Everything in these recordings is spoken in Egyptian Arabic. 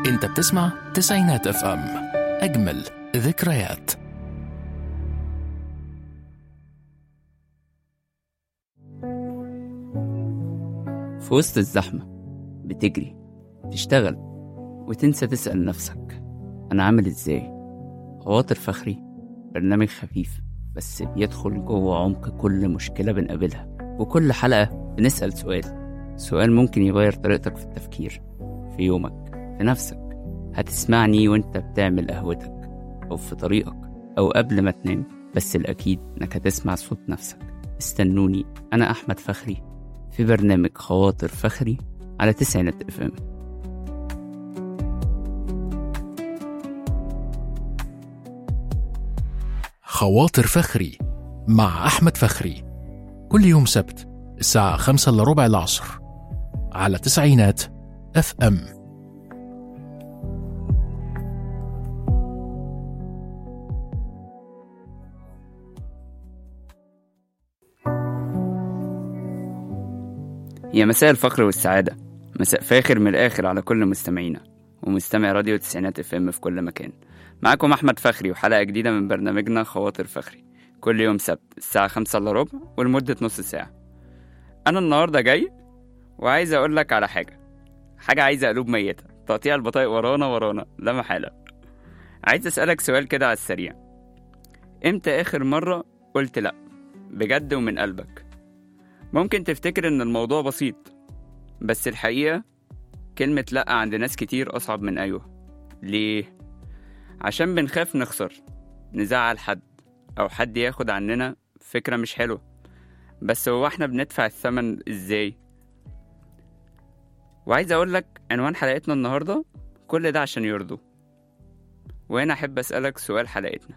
انت بتسمع تسعينات اف ام اجمل ذكريات في وسط الزحمة بتجري تشتغل وتنسى تسأل نفسك أنا عامل إزاي خواطر فخري برنامج خفيف بس بيدخل جوه عمق كل مشكلة بنقابلها وكل حلقة بنسأل سؤال سؤال ممكن يغير طريقتك في التفكير في يومك في نفسك هتسمعني وانت بتعمل قهوتك أو في طريقك أو قبل ما تنام بس الأكيد إنك هتسمع صوت نفسك استنوني أنا أحمد فخري في برنامج خواطر فخري على تسعينات اف ام خواطر فخري مع أحمد فخري كل يوم سبت الساعة خمسة إلا ربع العصر على تسعينات اف ام يا مساء الفخر والسعادة مساء فاخر من الآخر على كل مستمعينا ومستمع راديو تسعينات اف ام في كل مكان معاكم أحمد فخري وحلقة جديدة من برنامجنا خواطر فخري كل يوم سبت الساعة خمسة إلا ربع ولمدة نص ساعة أنا النهاردة جاي وعايز أقول لك على حاجة حاجة عايزة قلوب ميتة تقطيع البطايق ورانا ورانا لا محالة عايز أسألك سؤال كده على السريع إمتى آخر مرة قلت لأ بجد ومن قلبك ممكن تفتكر إن الموضوع بسيط بس الحقيقة كلمة لأ عند ناس كتير أصعب من أيوه ليه؟ عشان بنخاف نخسر نزعل حد أو حد ياخد عننا فكرة مش حلوة بس هو احنا بندفع الثمن ازاي؟ وعايز أقولك عنوان حلقتنا النهاردة كل ده عشان يرضوا وهنا أحب أسألك سؤال حلقتنا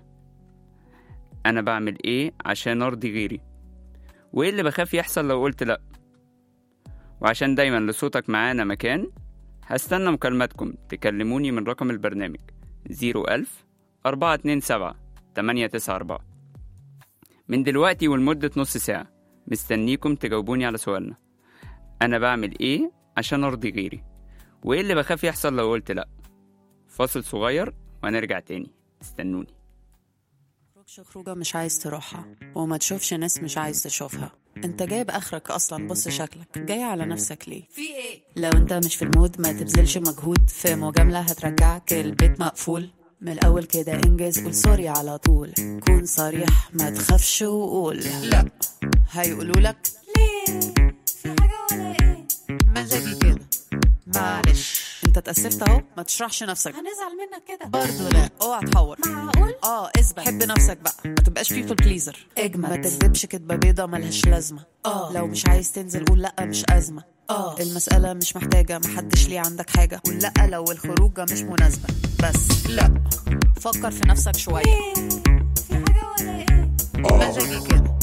أنا بعمل إيه عشان أرضي غيري؟ وإيه اللي بخاف يحصل لو قلت لأ؟ وعشان دايما لصوتك معانا مكان هستنى مكالماتكم تكلموني من رقم البرنامج زيرو ألف أربعة اتنين سبعة تمانية تسعة أربعة من دلوقتي ولمدة نص ساعة مستنيكم تجاوبوني على سؤالنا أنا بعمل إيه عشان أرضي غيري وإيه اللي بخاف يحصل لو قلت لأ فاصل صغير وهنرجع تاني استنوني تخرجش خروجه مش عايز تروحها وما تشوفش ناس مش عايز تشوفها انت جايب اخرك اصلا بص شكلك جاي على نفسك ليه في ايه لو انت مش في المود ما تبذلش مجهود في مجاملة هترجعك البيت مقفول من الاول كده انجز قول سوري على طول كون صريح ما تخافش وقول لا هيقولوا لك ليه في حاجه ولا ايه مزاجي كده معلش انت اتأسفت اهو ما تشرحش نفسك هنزعل منك كده برضه لا اوعى تحور معقول اه اثبت حب نفسك بقى ما تبقاش بيبل بليزر اجمل ما تكذبش كدبه بيضه ملهاش لازمه اه لو مش عايز تنزل قول لا مش ازمه اه المسألة مش محتاجة محدش ليه عندك حاجة قول لا لو الخروجة مش مناسبة بس لا فكر في نفسك شوية ليه في حاجه ولا ايه مزاجي كده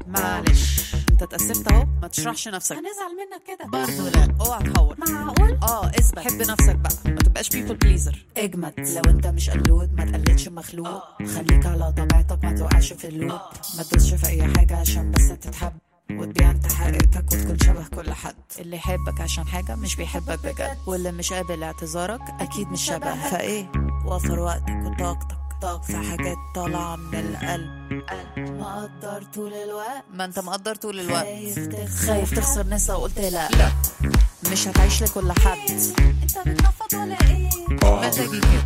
معلش انت اتأسفت اهو ما تشرحش نفسك هنزعل منك كده برضه لا اوعى تحور معقول اه اثبت حب نفسك بقى ما تبقاش بيبل بليزر اجمد لو انت مش قلود ما تقلدش مخلوق خليك على طبيعتك ما توقعش في اللوب ما تدوسش في اي حاجه عشان بس تتحب وتبيع انت حقيقتك وتكون شبه كل حد اللي يحبك عشان حاجه مش بيحبك بجد واللي مش قابل اعتذارك اكيد مش شبهك فايه وفر وقتك وطاقتك طاق في حاجات طالعه من القلب قلب مقدر طول الوقت ما انت مقدر طول الوقت خايف تخسر خايف تخسر ناس لو قلت لا لا مش هتعيش لكل حد انت بتنفض ولا ايه مزاجي كده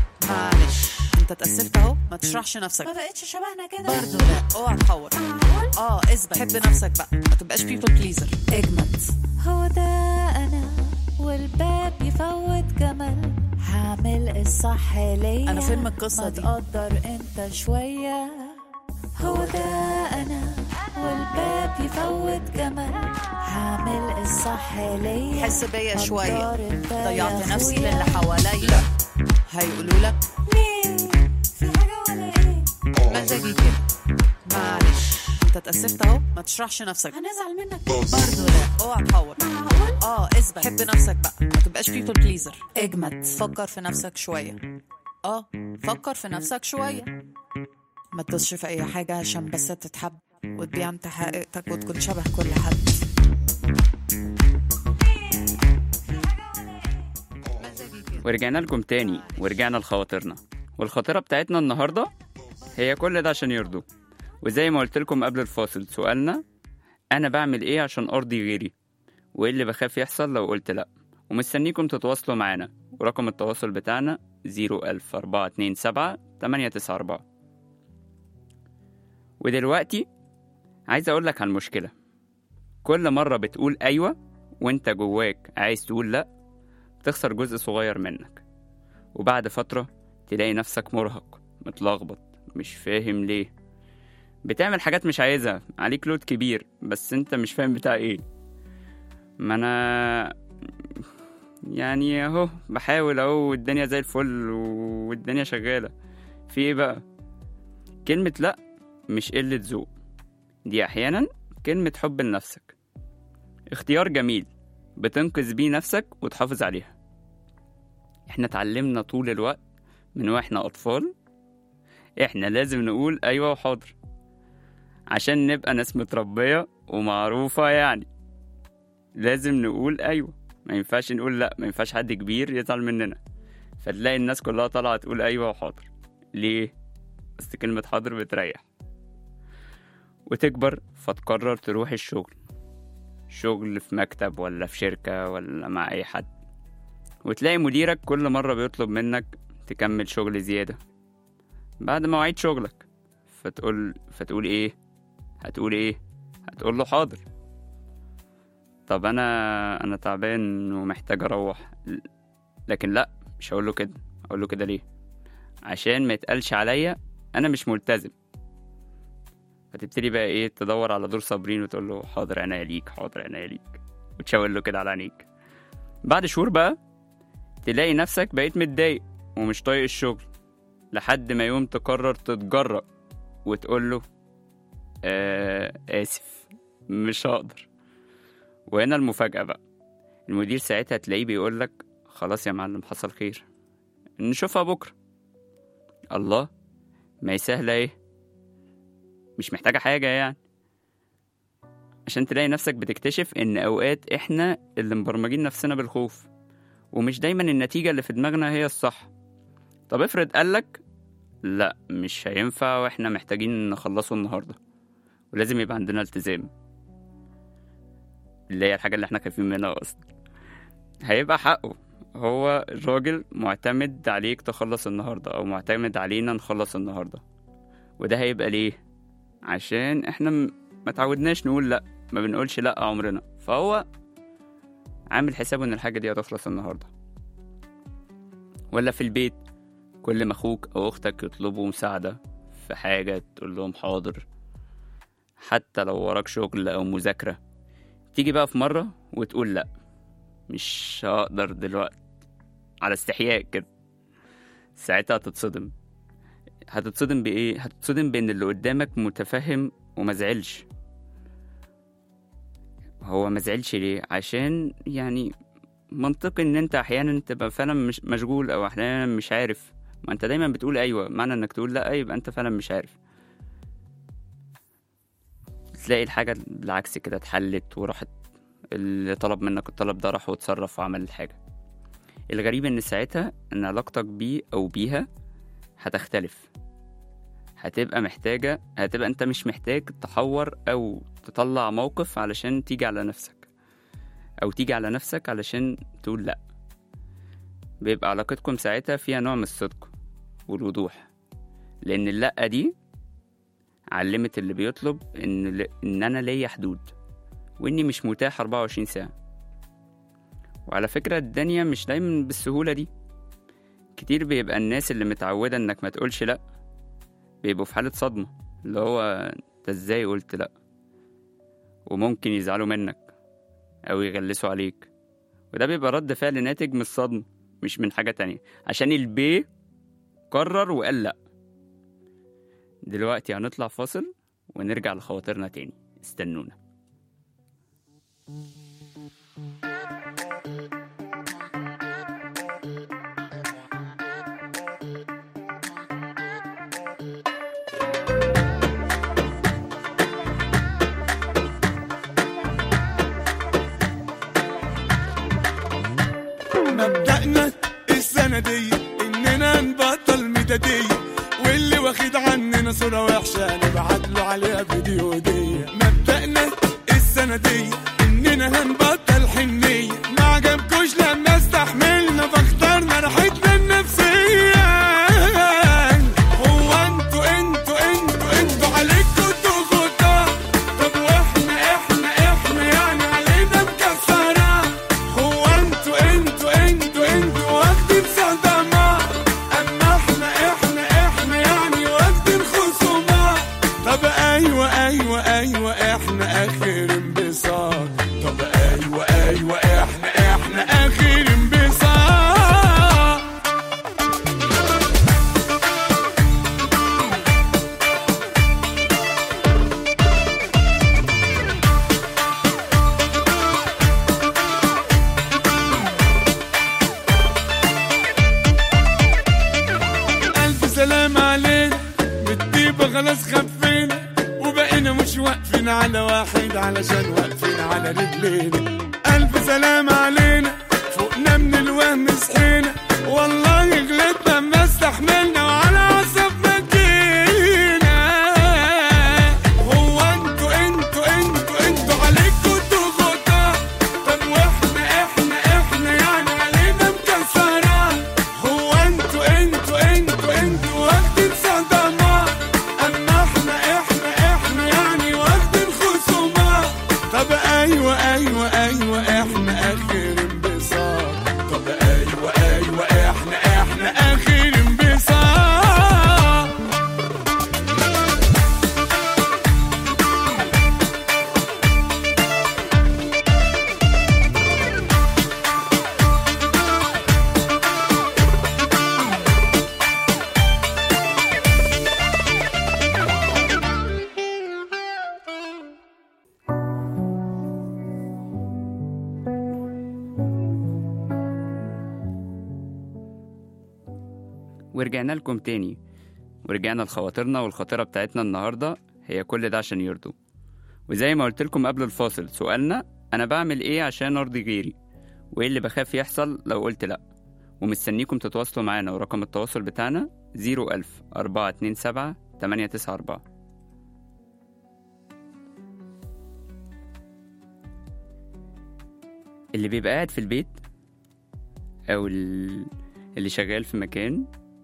معلش انت اتأسفت اهو ما تشرحش نفسك ما بقتش شبهنا كده برضه لا اوعى تحور معقول اه اثبت حب نفسك بقى ما تبقاش بيبل بليزر اجمد هو ده انا والباب يفوت جمل هعمل الصح ليا أنا فيلم القصة ما دي. تقدر انت شوية هو ده انا والباب يفوت جمل هعمل الصح ليا حس بيا شويه قدر انت ضيعت يا نفسي أخويا. للي حواليا هيقولوا لك ليه في حاجة ولا ايه مزاجي كده معلش انت اتأسفت اهو ما تشرحش نفسك هنزعل منك برضه لا اوعى تحور معقول اه اثبت حب نفسك بقى ما تبقاش بيبل بليزر اجمد فكر في نفسك شويه اه فكر في نفسك شويه ما تدوسش في اي حاجه عشان بس تتحب وتبيع انت حقيقتك وتكون شبه كل حد ورجعنا لكم تاني ورجعنا لخواطرنا والخاطرة بتاعتنا النهاردة هي كل ده عشان يرضوا وزي ما قلت لكم قبل الفاصل سؤالنا أنا بعمل إيه عشان أرضي غيري وإيه اللي بخاف يحصل لو قلت لأ ومستنيكم تتواصلوا معانا ورقم التواصل بتاعنا 01427 894 ودلوقتي عايز أقول لك عن مشكلة كل مرة بتقول أيوة وأنت جواك عايز تقول لأ بتخسر جزء صغير منك وبعد فترة تلاقي نفسك مرهق متلخبط مش فاهم ليه بتعمل حاجات مش عايزها عليك لود كبير بس انت مش فاهم بتاع ايه ما انا يعني اهو بحاول اهو والدنيا زي الفل والدنيا شغالة في ايه بقى كلمة لأ مش قلة ذوق دي أحيانا كلمة حب لنفسك اختيار جميل بتنقذ بيه نفسك وتحافظ عليها احنا اتعلمنا طول الوقت من واحنا أطفال احنا لازم نقول أيوة وحاضر عشان نبقى ناس متربية ومعروفة يعني لازم نقول أيوة ما ينفعش نقول لأ ما ينفعش حد كبير يزعل مننا فتلاقي الناس كلها طالعة تقول أيوة وحاضر ليه؟ بس كلمة حاضر بتريح وتكبر فتقرر تروح الشغل شغل في مكتب ولا في شركة ولا مع أي حد وتلاقي مديرك كل مرة بيطلب منك تكمل شغل زيادة بعد مواعيد شغلك فتقول فتقول ايه هتقول ايه هتقول له حاضر طب انا انا تعبان ومحتاج اروح لكن لا مش هقول له كده هقول له كده ليه عشان ما يتقالش عليا انا مش ملتزم فتبتدي بقى ايه تدور على دور صابرين وتقول له حاضر عينيا ليك حاضر عينيا ليك وتشاور له كده على عينيك بعد شهور بقى تلاقي نفسك بقيت متضايق ومش طايق الشغل لحد ما يوم تقرر تتجرأ وتقول له آه آسف مش هقدر وهنا المفاجأة بقى المدير ساعتها تلاقيه بيقولك خلاص يا معلم حصل خير نشوفها بكرة الله ما هي سهلة ايه مش محتاجة حاجة يعني عشان تلاقي نفسك بتكتشف ان اوقات احنا اللي مبرمجين نفسنا بالخوف ومش دايما النتيجة اللي في دماغنا هي الصح طب افرض قالك لا مش هينفع واحنا محتاجين نخلصه النهاردة ولازم يبقى عندنا التزام اللي هي الحاجة اللي احنا خايفين منها أصلا هيبقى حقه هو الراجل معتمد عليك تخلص النهاردة أو معتمد علينا نخلص النهاردة وده هيبقى ليه عشان احنا م- ما تعودناش نقول لا ما بنقولش لا عمرنا فهو عامل حسابه ان الحاجة دي هتخلص النهاردة ولا في البيت كل ما اخوك او اختك يطلبوا مساعدة في حاجة تقول لهم حاضر حتى لو وراك شغل او مذاكرة تيجي بقى في مرة وتقول لا مش هقدر دلوقتي على استحياء كده ساعتها هتتصدم هتتصدم بإيه؟ هتتصدم بإن اللي قدامك متفهم ومزعلش هو مزعلش ليه؟ عشان يعني منطقي إن أنت أحيانا تبقى فعلا مش مشغول أو أحيانا مش عارف ما أنت دايما بتقول أيوة معنى إنك تقول لأ يبقى أنت فعلا مش عارف تلاقي الحاجة بالعكس كده اتحلت وراحت اللي طلب منك الطلب ده راح وتصرف وعمل الحاجة الغريب إن ساعتها إن علاقتك بيه أو بيها هتختلف هتبقى محتاجة هتبقى انت مش محتاج تحور او تطلع موقف علشان تيجي على نفسك او تيجي على نفسك علشان تقول لا بيبقى علاقتكم ساعتها فيها نوع من الصدق والوضوح لان اللا دي علمت اللي بيطلب ان ان انا ليا حدود واني مش متاح 24 ساعة وعلى فكرة الدنيا مش دايما بالسهولة دي كتير بيبقى الناس اللي متعودة انك ما تقولش لأ بيبقوا في حالة صدمة اللي هو انت ازاي قلت لأ وممكن يزعلوا منك أو يغلسوا عليك وده بيبقى رد فعل ناتج من الصدمة مش من حاجة تانية عشان البي قرر وقال لأ دلوقتي هنطلع فاصل ونرجع لخواطرنا تاني استنونا مبدأنا السلام السنة دي إننا نبطل ميدادية واللي واخد عننا صورة وحشة نبعت له عليها فيديو دي مبدأنا السنة دي إننا هنبطل حنية ما عجبكوش لما استحملنا فاخترنا راحتنا النفسية هو انتوا انتوا انتوا انتوا عليكوا ضغوطات طب واحنا احنا احنا يعني علينا مكسرة هو انتوا انتوا انتوا انتوا واخدين صدمات اما احنا احنا احنا يعني واخدين خصومات طب ايوه ايوه ايوه احنا اخر انبساط طب ايوه ايوه احنا احنا اخر انبساط ألف سلام علينا بالطيبة خلاص خفينا وبقينا مش واقفين على واحد علشان واقفين على رجلينا ألف سلام علينا فوقنا من الوهم صحينا والله غلطنا ما استحملنا وعلى عصبنا جينا هو انتوا انتوا انتوا انتوا عليكوا ضغوطات طب واحنا احنا احنا يعني علينا مكسرات هو انتوا انتوا انتوا انتوا واخدين صدمات اما احنا احنا احنا يعني واخدين خصومات طب ايوه ايوه ايوه احنا اخر انبساط طب ايوه ايوه احنا احنا اخر انبساط ورجعنا لكم تاني ورجعنا لخواطرنا والخاطرة بتاعتنا النهاردة هي كل ده عشان يرضوا وزي ما قلت لكم قبل الفاصل سؤالنا أنا بعمل إيه عشان أرضي غيري وإيه اللي بخاف يحصل لو قلت لأ ومستنيكم تتواصلوا معانا ورقم التواصل بتاعنا 01000 427 894 اللي بيبقى قاعد في البيت أو ال- اللي شغال في مكان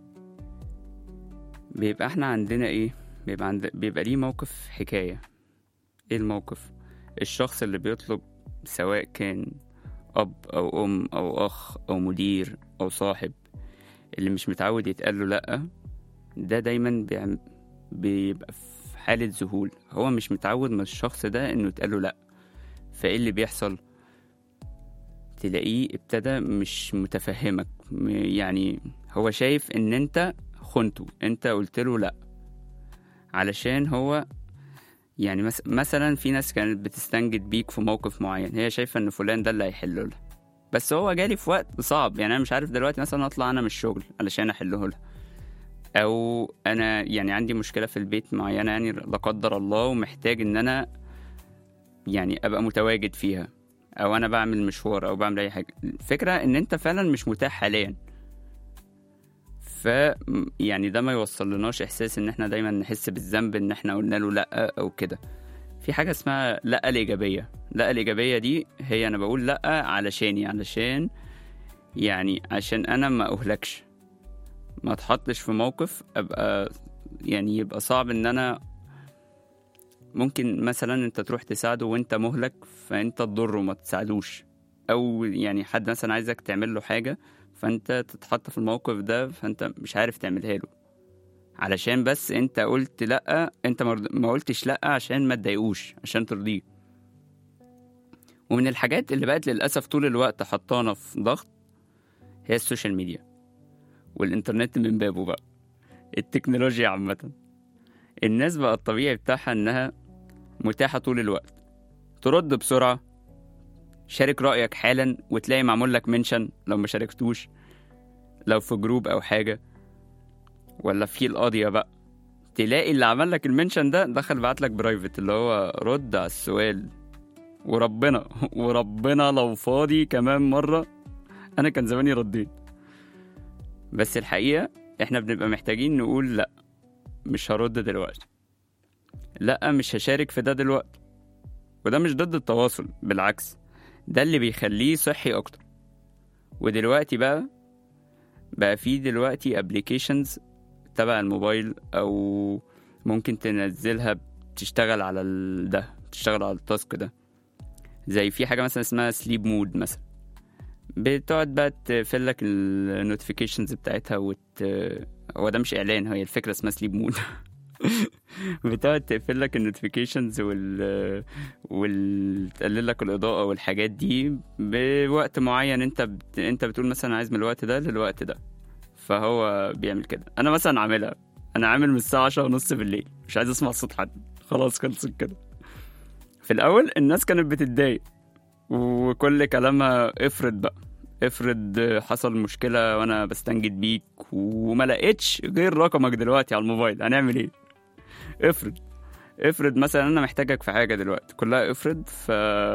بيبقى احنا عندنا ايه بيبقى عند... بيبقى ليه موقف حكاية ايه الموقف الشخص اللي بيطلب سواء كان أب أو أم أو أخ أو مدير أو صاحب اللي مش متعود يتقال له لأ ده دايما بيعم... بيبقى في حالة ذهول هو مش متعود من الشخص ده إنه يتقال له لأ فايه اللي بيحصل تلاقيه ابتدى مش متفهمك م- يعني هو شايف ان انت خنته انت قلت له لا علشان هو يعني مس- مثلا في ناس كانت بتستنجد بيك في موقف معين هي شايفه ان فلان ده اللي هيحله لها بس هو جالي في وقت صعب يعني انا مش عارف دلوقتي مثلا اطلع انا من الشغل علشان احله لها او انا يعني عندي مشكله في البيت معينه يعني لا قدر الله ومحتاج ان انا يعني ابقى متواجد فيها او انا بعمل مشوار او بعمل اي حاجه الفكره ان انت فعلا مش متاح حاليا ف يعني ده ما يوصلناش احساس ان احنا دايما نحس بالذنب ان احنا قلنا له لا او كده في حاجه اسمها لا الايجابيه لا الايجابيه دي هي انا بقول لا علشاني علشان يعني عشان انا ما اهلكش ما اتحطش في موقف ابقى يعني يبقى صعب ان انا ممكن مثلا انت تروح تساعده وانت مهلك فانت تضره ما تساعدوش او يعني حد مثلا عايزك تعمل له حاجه فانت تتحط في الموقف ده فانت مش عارف تعملها له علشان بس انت قلت لا انت مرض- ما قلتش لا عشان ما تضايقوش عشان ترضيه ومن الحاجات اللي بقت للاسف طول الوقت حطانا في ضغط هي السوشيال ميديا والانترنت من بابه بقى التكنولوجيا عامه الناس بقى الطبيعي بتاعها انها متاحة طول الوقت ترد بسرعة شارك رأيك حالا وتلاقي معمول لك منشن لو ما شاركتوش لو في جروب أو حاجة ولا في القاضية بقى تلاقي اللي عمل لك المنشن ده دخل بعت لك برايفت اللي هو رد على السؤال وربنا وربنا لو فاضي كمان مرة أنا كان زماني رديت بس الحقيقة احنا بنبقى محتاجين نقول لأ مش هرد دلوقتي لأ مش هشارك في ده دلوقتي وده مش ضد التواصل بالعكس ده اللي بيخليه صحي أكتر ودلوقتي بقى بقى في دلوقتي ابلكيشنز تبع الموبايل أو ممكن تنزلها تشتغل على ال- ده تشتغل على التاسك ده زي في حاجة مثلا اسمها سليب مود مثلا بتقعد بقى تقفل لك النوتيفيكيشنز بتاعتها وت... هو ده مش اعلان هي الفكره اسمها سليب مود بتقعد تقفل لك النوتيفيكيشنز وال وتقلل لك الاضاءه والحاجات دي بوقت معين انت بت... انت بتقول مثلا عايز من الوقت ده للوقت ده فهو بيعمل كده انا مثلا عاملها انا عامل من الساعه 10 ونص بالليل مش عايز اسمع صوت حد خلاص خلصت كده في الاول الناس كانت بتتضايق وكل كلامها افرض بقى افرض حصل مشكلة وانا بستنجد بيك وما لقيتش غير رقمك دلوقتي على الموبايل هنعمل ايه افرض افرض مثلا انا محتاجك في حاجة دلوقتي كلها افرض ف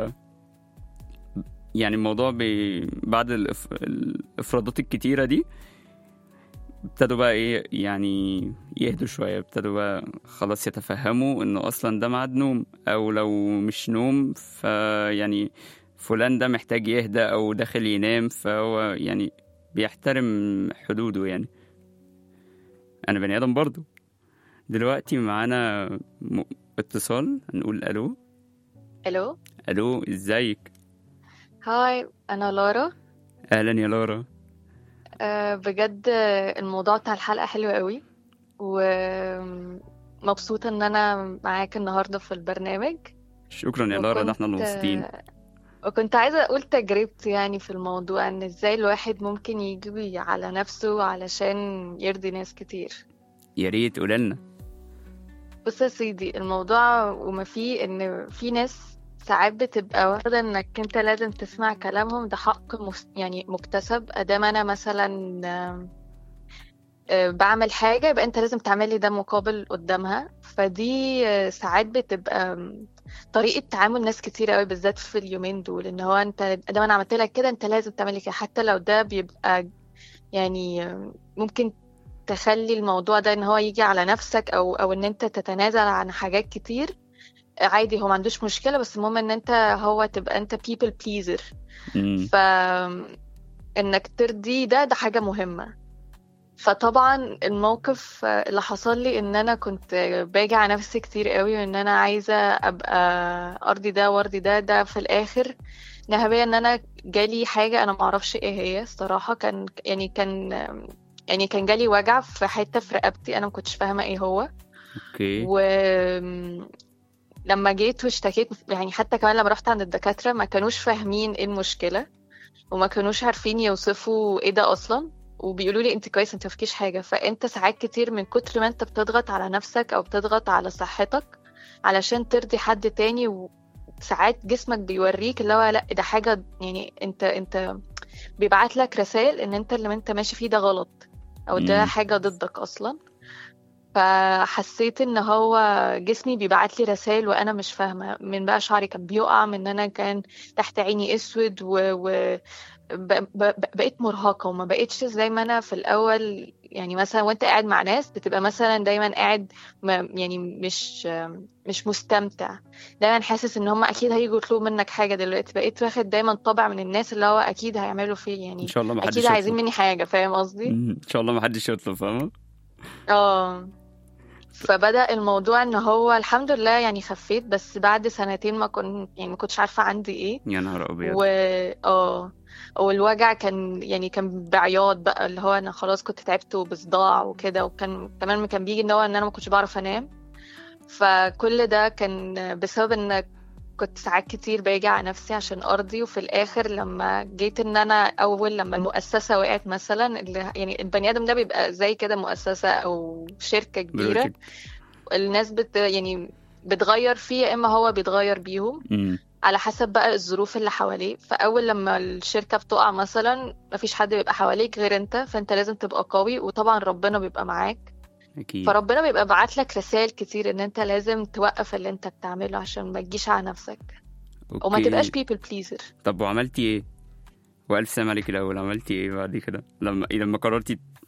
يعني الموضوع بي... بعد الإف... الافرادات الكتيرة دي ابتدوا بقى ايه يعني يهدوا شوية ابتدوا بقى خلاص يتفهموا انه اصلا ده ميعاد نوم او لو مش نوم فيعني فلان ده محتاج يهدى او داخل ينام فهو يعني بيحترم حدوده يعني انا بني ادم برضو دلوقتي معانا م... اتصال نقول الو الو الو ازيك هاي انا لارا اهلا يا لارا أه بجد الموضوع بتاع الحلقة حلو قوي ومبسوطة ان انا معاك النهاردة في البرنامج شكرا يا لارا ده احنا اللي وكنت- مبسوطين وكنت عايزة اقول تجربتي يعني في الموضوع ان ازاي الواحد ممكن يجي على نفسه علشان يرضي ناس كتير يا ريت قولنا بص يا سيدي الموضوع وما فيه ان في ناس ساعات بتبقى واخدة انك انت لازم تسمع كلامهم ده حق مس- يعني مكتسب ادام انا مثلا آم، آه، بعمل حاجة يبقى انت لازم تعملي ده مقابل قدامها فدي آه، ساعات بتبقى آم، طريقة تعامل ناس كتير قوي بالذات في اليومين دول ان هو انت ادام انا عملت لك كده انت لازم تعملي كده حتى لو ده بيبقى يعني آم، ممكن تخلي الموضوع ده ان هو يجي على نفسك او او ان انت تتنازل عن حاجات كتير عادي هو ما عندوش مشكلة بس المهم ان انت هو تبقى انت people pleaser مم. ف انك ترضي ده ده حاجة مهمة فطبعا الموقف اللي حصل لي ان انا كنت باجي على نفسي كتير قوي وان انا عايزة ابقى ارضي ده وارضي ده ده في الاخر نهبية ان انا جالي حاجة انا معرفش ايه هي الصراحة كان يعني كان يعني كان جالي وجع في حتة في رقبتي انا ما كنتش فاهمة ايه هو اوكي و لما جيت واشتكيت يعني حتى كمان لما رحت عند الدكاترة ما كانوش فاهمين ايه المشكلة وما كانوش عارفين يوصفوا ايه ده اصلا وبيقولوا لي انت كويس انت مفيكيش حاجة فانت ساعات كتير من كتر ما انت بتضغط على نفسك او بتضغط على صحتك علشان ترضي حد تاني وساعات جسمك بيوريك اللي هو لا ده حاجة يعني انت انت بيبعت لك رسائل ان انت اللي انت ماشي فيه ده غلط او ده مم. حاجة ضدك اصلا فحسيت ان هو جسمي بيبعت لي رسائل وانا مش فاهمه من بقى شعري كان بيقع من ان انا كان تحت عيني اسود و, و... ب... ب... بقيت مرهقه وما بقيتش زي ما انا في الاول يعني مثلا وانت قاعد مع ناس بتبقى مثلا دايما قاعد ما يعني مش مش مستمتع دايما حاسس ان هم اكيد هيجوا يطلبوا منك حاجه دلوقتي بقيت واخد دايما طبع من الناس اللي هو اكيد هيعملوا فيه يعني ان شاء الله ما حدش اكيد عايزين يطلب مني حاجه فاهم قصدي مم. ان شاء الله ما حدش يطلب فاهمه اه فبدأ الموضوع ان هو الحمد لله يعني خفيت بس بعد سنتين ما كنت يعني ما كنتش عارفة عندي ايه يا نهار ابيض و اه والوجع كان يعني كان بعياط بقى اللي هو انا خلاص كنت تعبت وبصداع وكده وكان كمان كان بيجي ان هو ان انا ما كنتش بعرف انام فكل ده كان بسبب ان كنت ساعات كتير باجي على نفسي عشان ارضي وفي الاخر لما جيت ان انا اول لما المؤسسه وقعت مثلا اللي يعني البني ادم ده بيبقى زي كده مؤسسه او شركه كبيره بروجكت. الناس بت يعني بتغير فيه يا اما هو بيتغير بيهم مم. على حسب بقى الظروف اللي حواليه فاول لما الشركه بتقع مثلا مفيش حد بيبقى حواليك غير انت فانت لازم تبقى قوي وطبعا ربنا بيبقى معاك اكيد فربنا بيبقى بعت لك رسائل كتير ان انت لازم توقف اللي انت بتعمله عشان ما تجيش على نفسك وما أوكي. تبقاش people pleaser طب وعملتي ايه والف سلام عليك الاول عملتي ايه بعد كده لما إيه لما قررتي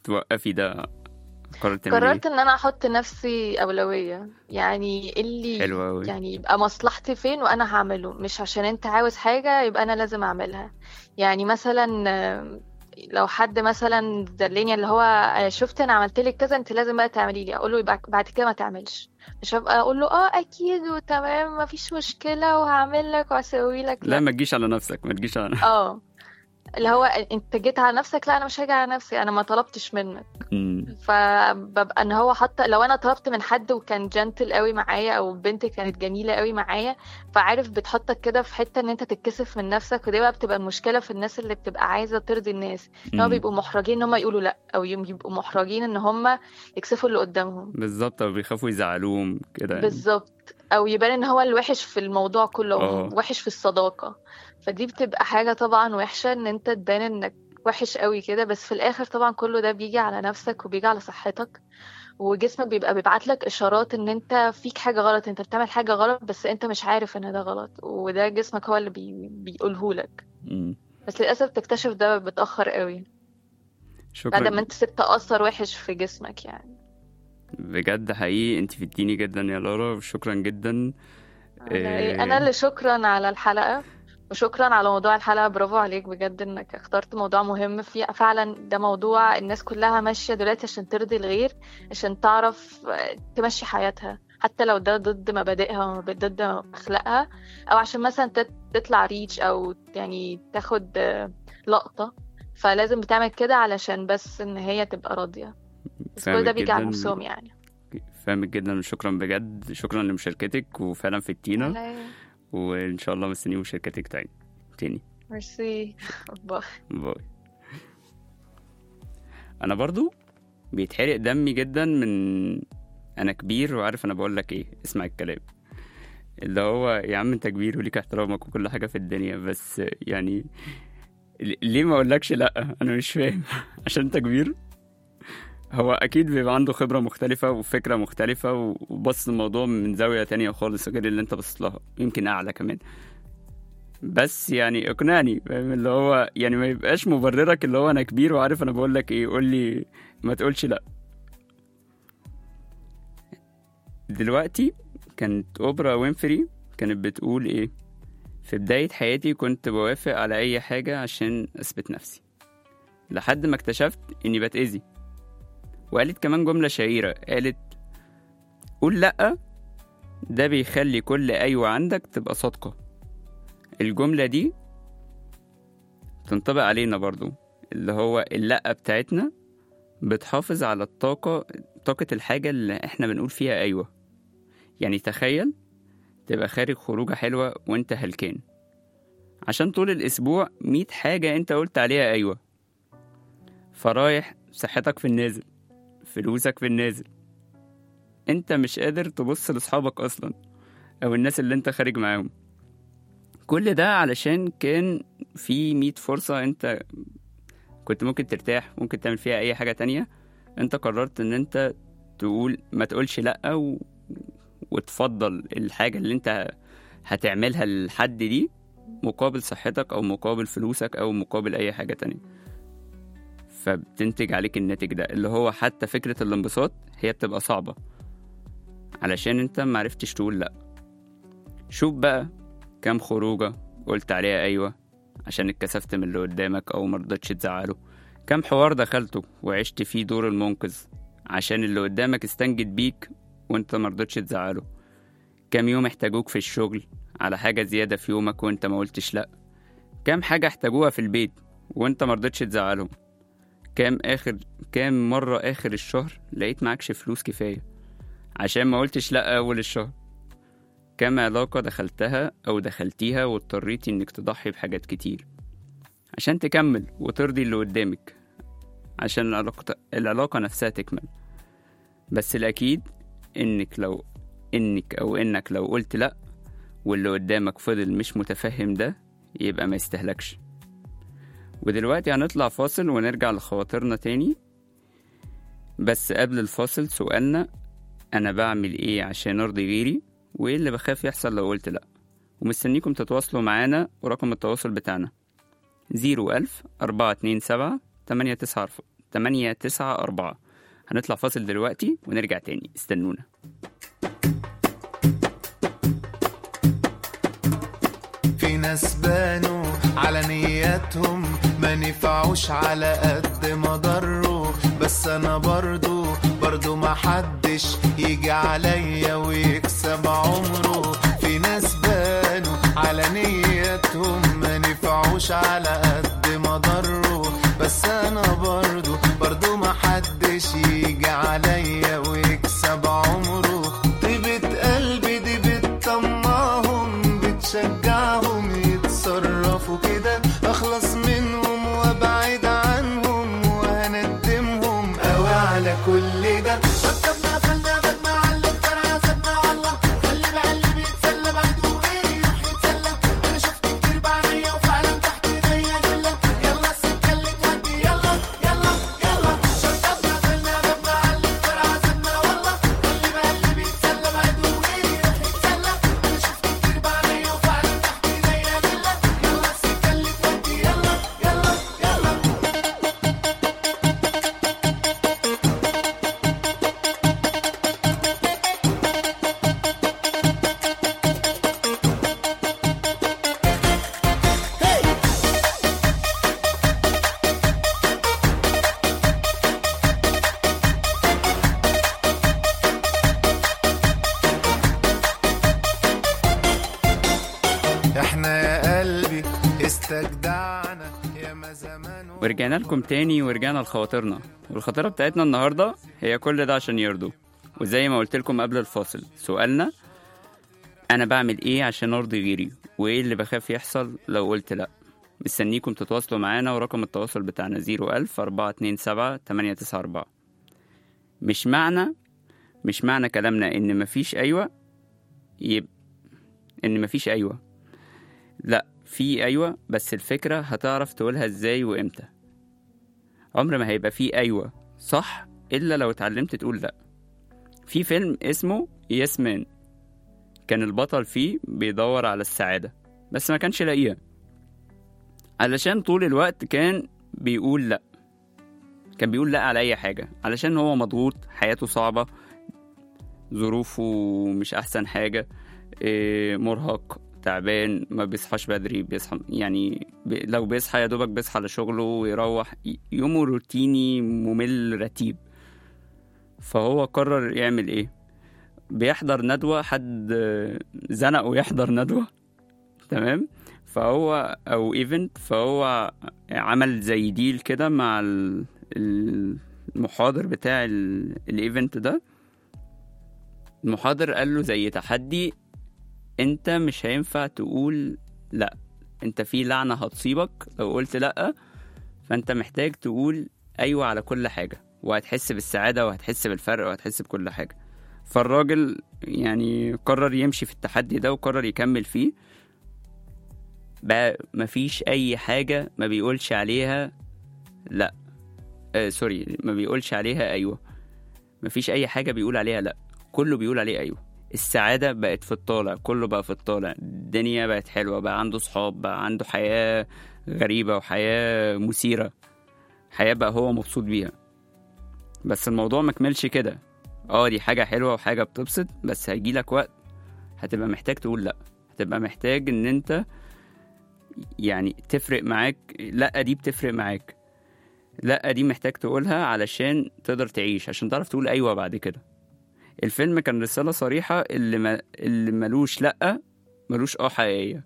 توقفي ده قررت تعملي قررت ان انا احط نفسي اولويه يعني اللي حلو أوي. يعني يبقى مصلحتي فين وانا هعمله مش عشان انت عاوز حاجه يبقى انا لازم اعملها يعني مثلا آه، لو حد مثلا دلني اللي هو آه، شفت انا عملت لك كذا انت لازم بقى تعملي لي اقول له يبقى بعد كده ما تعملش مش هبقى اقول له اه اكيد وتمام ما فيش مشكله وهعمل لك وهسوي لك لا ما تجيش على نفسك ما تجيش على اه اللي هو انت جيت على نفسك لا انا مش هاجي على نفسي انا ما طلبتش منك مم. فببقى ان هو حتى لو انا طلبت من حد وكان جنتل قوي معايا او بنت كانت جميله قوي معايا فعارف بتحطك كده في حته ان انت تتكسف من نفسك ودي بقى بتبقى المشكله في الناس اللي بتبقى عايزه ترضي الناس ان هم مم. بيبقوا محرجين ان هم يقولوا لا او يم- يبقوا محرجين ان هم يكسفوا اللي قدامهم بالظبط او بيخافوا يزعلوهم كده يعني. بالظبط او يبان ان هو الوحش في الموضوع كله أو اه. وحش في الصداقه فدي بتبقى حاجه طبعا وحشه ان انت تبان انك وحش قوي كده بس في الاخر طبعا كله ده بيجي على نفسك وبيجي على صحتك وجسمك بيبقى بيبعت لك اشارات ان انت فيك حاجه غلط انت بتعمل حاجه غلط بس انت مش عارف ان ده غلط وده جسمك هو اللي بي... بيقوله لك مم. بس للاسف تكتشف ده متاخر قوي شكرا بعد ما انت سبت اثر وحش في جسمك يعني بجد حقيقي انت فدتيني جدا يا لارا وشكرا جدا على إيه؟ إيه. انا اللي شكرا على الحلقة وشكرا على موضوع الحلقة برافو عليك بجد انك اخترت موضوع مهم في فعلا ده موضوع الناس كلها ماشية دلوقتي عشان ترضي الغير عشان تعرف آه، تمشي حياتها حتى لو ده ضد مبادئها وضد اخلاقها او عشان مثلا تت- تطلع ريتش او يعني تاخد آه، لقطة فلازم بتعمل كده علشان بس ان هي تبقى راضية بس كل ده فاهمك بيجي على جدا نفسهم يعني فاهمك جدا وشكرا بجد شكرا لمشاركتك وفعلا فدتينا على إيه؟ وان شاء الله مستنيين مشاركتك تاني تاني ميرسي باي باي انا برضو بيتحرق دمي جدا من انا كبير وعارف انا بقول لك ايه اسمع الكلام اللي هو يا عم انت كبير وليك احترامك وكل حاجه في الدنيا بس يعني ل- ليه ما اقولكش لا انا مش فاهم عشان انت كبير هو اكيد بيبقى عنده خبره مختلفه وفكره مختلفه وبص الموضوع من زاويه تانية خالص غير اللي انت بصيت لها يمكن اعلى كمان بس يعني اقنعني فاهم اللي هو يعني ما يبقاش مبررك اللي هو انا كبير وعارف انا بقول لك ايه قول لي ما تقولش لا دلوقتي كانت اوبرا وينفري كانت بتقول ايه في بداية حياتي كنت بوافق على اي حاجة عشان اثبت نفسي لحد ما اكتشفت اني بتأذي وقالت كمان جملة شهيرة قالت قول لأ ده بيخلي كل أيوة عندك تبقى صادقة الجملة دي تنطبق علينا برضو اللي هو اللأ بتاعتنا بتحافظ على الطاقة طاقة الحاجة اللي احنا بنقول فيها أيوة يعني تخيل تبقى خارج خروجة حلوة وانت هلكان عشان طول الأسبوع مية حاجة انت قلت عليها أيوة فرايح صحتك في النازل فلوسك في النازل انت مش قادر تبص لأصحابك أصلا أو الناس اللي انت خارج معاهم كل ده علشان كان في مية فرصة انت كنت ممكن ترتاح ممكن تعمل فيها أي حاجة تانية انت قررت ان انت تقول ما تقولش لأ و... وتفضل الحاجة اللي انت هتعملها للحد دي مقابل صحتك أو مقابل فلوسك أو مقابل أي حاجة تانية فبتنتج عليك الناتج ده اللي هو حتى فكرة الانبساط هي بتبقى صعبة علشان انت معرفتش تقول لأ شوف بقى كام خروجة قلت عليها أيوة عشان اتكسفت من اللي قدامك أو مرضتش تزعله كام حوار دخلته وعشت فيه دور المنقذ عشان اللي قدامك استنجد بيك وانت مرضتش تزعله كام يوم احتاجوك في الشغل على حاجة زيادة في يومك وانت ما قلتش لأ كام حاجة احتاجوها في البيت وانت مرضتش تزعلهم كام آخر كام مرة آخر الشهر لقيت معكش فلوس كفاية عشان ما قلتش لأ أول الشهر كام علاقة دخلتها أو دخلتيها واضطريتي إنك تضحي بحاجات كتير عشان تكمل وترضي اللي قدامك عشان العلاقة, العلاقة نفسها تكمل بس الأكيد إنك لو إنك أو إنك لو قلت لأ واللي قدامك فضل مش متفهم ده يبقى ما يستهلكش ودلوقتي هنطلع فاصل ونرجع لخواطرنا تاني بس قبل الفاصل سؤالنا أنا بعمل إيه عشان أرضي غيري وإيه اللي بخاف يحصل لو قلت لأ ومستنيكم تتواصلوا معانا ورقم التواصل بتاعنا زيرو ألف أربعة اتنين سبعة تمانية تسعة 894 هنطلع فاصل دلوقتي ونرجع تاني استنونا في ناس بانوا على نياتهم ما نفعوش على قد ما ضروا بس انا برضو برضو ما حدش يجي عليا ويكسب عمره في ناس بانوا على نياتهم ما نفعوش على قد ما ضروا بس انا برضو برضو ما حدش يجي عليا ويكسب عمره طيبة قلبي دي بتطمعهم بتشجعهم يتصرفوا كده اخلص منهم وابعد عنهم وهندمهم قوي على كل ده ركبنا قفلنا بدنا على الفرع سبنا والله خلي بقلبي بيتسلى بعده غيري يروح يتسلى انا شفت كتير بعينيا وفعلا تحت ايديا جله يلا السكه اللي تودي يلا يلا يلا شطبنا قفلنا بدنا على الفرع سبنا والله خلي بقلبي بيتسلى بعده غيري يروح يتسلى انا شفت كتير بعينيا وفعلا تحت ايديا جله يلا السكه اللي تودي يلا يلا يلا احنا يا قلبي استجدعنا يا ما زمان ورجعنا لكم تاني ورجعنا لخواطرنا والخطيرة بتاعتنا النهاردة هي كل ده عشان يرضوا وزي ما قلت لكم قبل الفاصل سؤالنا أنا بعمل إيه عشان أرضي غيري وإيه اللي بخاف يحصل لو قلت لأ مستنيكم تتواصلوا معانا ورقم التواصل بتاعنا 01000 427 894 مش معنى مش معنى كلامنا إن مفيش أيوة يبقى إن مفيش أيوة لأ في أيوة بس الفكرة هتعرف تقولها إزاي وإمتى عمر ما هيبقى في أيوة صح إلا لو اتعلمت تقول لأ في فيلم اسمه يس مان كان البطل فيه بيدور على السعادة بس ما كانش لاقيها علشان طول الوقت كان بيقول لأ كان بيقول لأ على أي حاجة علشان هو مضغوط حياته صعبة ظروفه مش أحسن حاجة إيه، مرهق تعبان ما بيصحاش بدري بيصحى يعني ب... لو بيصحى يا دوبك بيصحى لشغله ويروح ي- يومه روتيني ممل رتيب فهو قرر يعمل ايه بيحضر ندوة حد آه، زنقه يحضر ندوة تمام فهو او ايفنت فهو عمل زي ديل كده مع ال- ال- المحاضر بتاع ال- الايفنت ده المحاضر قال له زي تحدي انت مش هينفع تقول لا انت في لعنة هتصيبك لو قلت لا فانت محتاج تقول ايوه على كل حاجة وهتحس بالسعادة وهتحس بالفرق وهتحس بكل حاجة فالراجل يعني قرر يمشي في التحدي ده وقرر يكمل فيه بقى مفيش اي حاجة ما بيقولش عليها لا آه سوري ما بيقولش عليها ايوه مفيش اي حاجة بيقول عليها لا كله بيقول عليه ايوه السعادة بقت في الطالع كله بقى في الطالع الدنيا بقت حلوة بقى عنده صحاب بقى عنده حياة غريبة وحياة مثيرة حياة بقى هو مبسوط بيها بس الموضوع مكملش كده اه دي حاجة حلوة وحاجة بتبسط بس هيجيلك وقت هتبقى محتاج تقول لأ هتبقى محتاج ان انت يعني تفرق معاك لأ دي بتفرق معاك لأ دي محتاج تقولها علشان تقدر تعيش عشان تعرف تقول أيوة بعد كده الفيلم كان رسالة صريحة اللي ما اللي ملوش لأ ملوش اه حقيقية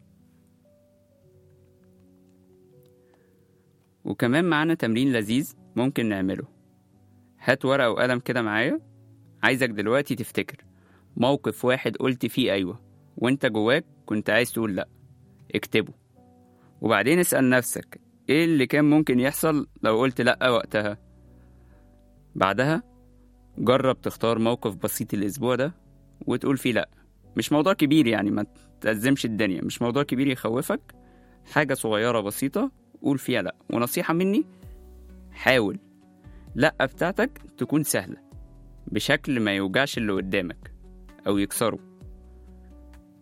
وكمان معانا تمرين لذيذ ممكن نعمله هات ورقة وقلم كده معايا عايزك دلوقتي تفتكر موقف واحد قلت فيه أيوة وانت جواك كنت عايز تقول لأ اكتبه وبعدين اسأل نفسك ايه اللي كان ممكن يحصل لو قلت لأ وقتها بعدها جرب تختار موقف بسيط الأسبوع ده وتقول فيه لأ مش موضوع كبير يعني ما تأزمش الدنيا مش موضوع كبير يخوفك حاجة صغيرة بسيطة قول فيها لأ ونصيحة مني حاول لأ بتاعتك تكون سهلة بشكل ما يوجعش اللي قدامك أو يكسره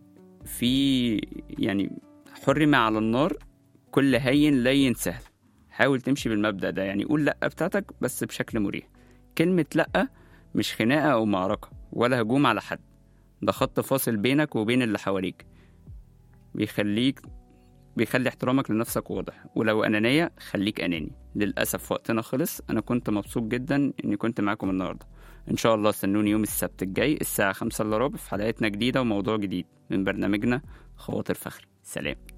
في يعني حرم على النار كل هين لين سهل حاول تمشي بالمبدأ ده يعني قول لأ بتاعتك بس بشكل مريح كلمة لأ مش خناقة أو معركة ولا هجوم على حد ده خط فاصل بينك وبين اللي حواليك بيخليك بيخلي احترامك لنفسك واضح ولو أنانية خليك أناني للأسف وقتنا خلص أنا كنت مبسوط جدا إني كنت معاكم النهاردة إن شاء الله استنوني يوم السبت الجاي الساعة خمسة إلا ربع في حلقتنا جديدة وموضوع جديد من برنامجنا خواطر فخري سلام